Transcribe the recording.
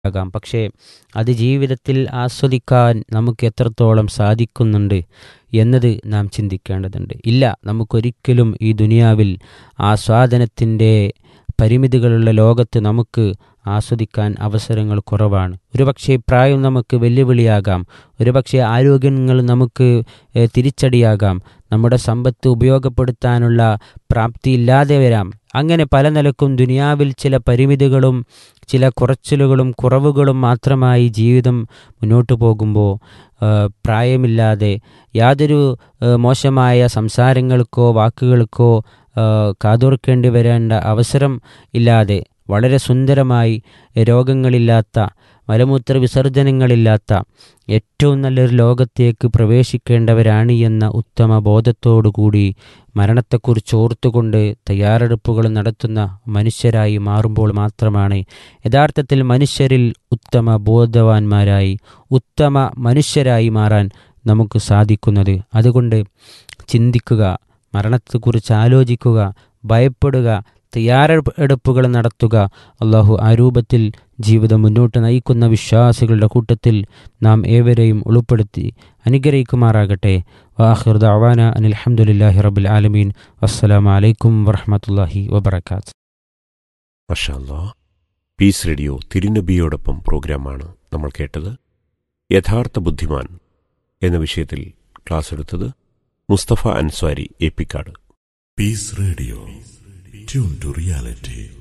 ആകാം പക്ഷേ അത് ജീവിതത്തിൽ ആസ്വദിക്കാൻ നമുക്ക് എത്രത്തോളം സാധിക്കുന്നുണ്ട് എന്നത് നാം ചിന്തിക്കേണ്ടതുണ്ട് ഇല്ല നമുക്കൊരിക്കലും ഈ ദുനിയാവിൽ ആസ്വാദനത്തിൻ്റെ പരിമിതികളുള്ള ലോകത്ത് നമുക്ക് ആസ്വദിക്കാൻ അവസരങ്ങൾ കുറവാണ് ഒരുപക്ഷെ പ്രായം നമുക്ക് വെല്ലുവിളിയാകാം ഒരുപക്ഷെ ആരോഗ്യങ്ങൾ നമുക്ക് ഏഹ്, തിരിച്ചടിയാകാം നമ്മുടെ സമ്പത്ത് ഉപയോഗപ്പെടുത്താനുള്ള പ്രാപ്തിയില്ലാതെ വരാം അങ്ങനെ പല നിലക്കും ദുനിയാവിൽ ചില പരിമിതികളും ചില കുറച്ചിലുകളും കുറവുകളും മാത്രമായി ജീവിതം മുന്നോട്ട് പോകുമ്പോൾ പ്രായമില്ലാതെ യാതൊരു ഏഹ്, മോശമായ സംസാരങ്ങൾക്കോ വാക്കുകൾക്കോ ഏഹ്, കാതോർക്കേണ്ടി വരേണ്ട അവസരം ഇല്ലാതെ വളരെ സുന്ദരമായി രോഗങ്ങളില്ലാത്ത മലമൂത്ര വിസർജനങ്ങളില്ലാത്ത ഏറ്റവും നല്ലൊരു ലോകത്തേക്ക് പ്രവേശിക്കേണ്ടവരാണ് എന്ന ഉത്തമ ബോധത്തോടുകൂടി മരണത്തെക്കുറിച്ച് ഓർത്തുകൊണ്ട് തയ്യാറെടുപ്പുകൾ നടത്തുന്ന മനുഷ്യരായി മാറുമ്പോൾ മാത്രമാണ് യഥാർത്ഥത്തിൽ മനുഷ്യരിൽ ഉത്തമ ബോധവാന്മാരായി ഉത്തമ മനുഷ്യരായി മാറാൻ നമുക്ക് സാധിക്കുന്നത് അതുകൊണ്ട് ചിന്തിക്കുക മരണത്തെക്കുറിച്ച് ആലോചിക്കുക ഭയപ്പെടുക തയ്യാറെടുപ്പുകൾ നടത്തുക അള്ളാഹു ആ രൂപത്തിൽ ജീവിതം മുന്നോട്ട് നയിക്കുന്ന വിശ്വാസികളുടെ കൂട്ടത്തിൽ നാം ഏവരെയും ഉൾപ്പെടുത്തി അനുഗ്രഹിക്കുമാറാകട്ടെ വാഹിർ ദഅവാന അനിൽ അൽഹംദുലില്ലാഹി റബ്ബിൽ ആലമീൻ അസ്സലാമു അലൈക്കും വറഹ്മത്തുള്ളാഹി വബറകാത്ത് മഷാല്ലാ പീസ് റേഡിയോ തിരുനബിയോടൊപ്പം പ്രോഗ്രാമാണ് നമ്മൾ കേട്ടത് യഥാർത്ഥ ബുദ്ധിമാൻ എന്ന വിഷയത്തിൽ ക്ലാസ് എടുത്തത് Mustafa Ansari എപ്പിക്കാട് Peace Radio. Tune to reality.